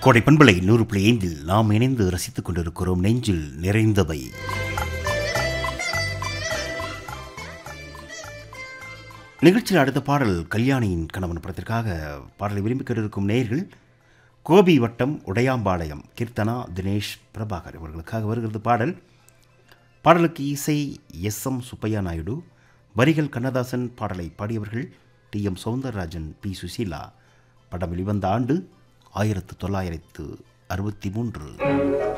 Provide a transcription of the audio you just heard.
கோடை பண்பலை நூறு புள்ளி ஐந்தில் நாம் இணைந்து ரசித்துக் கொண்டிருக்கிறோம் நெஞ்சில் நிறைந்தவை நிகழ்ச்சியில் அடுத்த பாடல் கல்யாணியின் கணவன் படத்திற்காக பாடலை விரும்பி கேட்டிருக்கும் நேயர்கள் கோபி வட்டம் உடையாம்பாளையம் கீர்த்தனா தினேஷ் பிரபாகர் இவர்களுக்காக வருகிறது பாடல் பாடலுக்கு இசை எஸ் எம் சுப்பையா நாயுடு வரிகள் கண்ணதாசன் பாடலை பாடியவர்கள் T M Soundararajan P Susheela படம் வெளிவந்த ஆண்டு ஆயிரத்து தொள்ளாயிரத்து அறுபத்தி மூன்று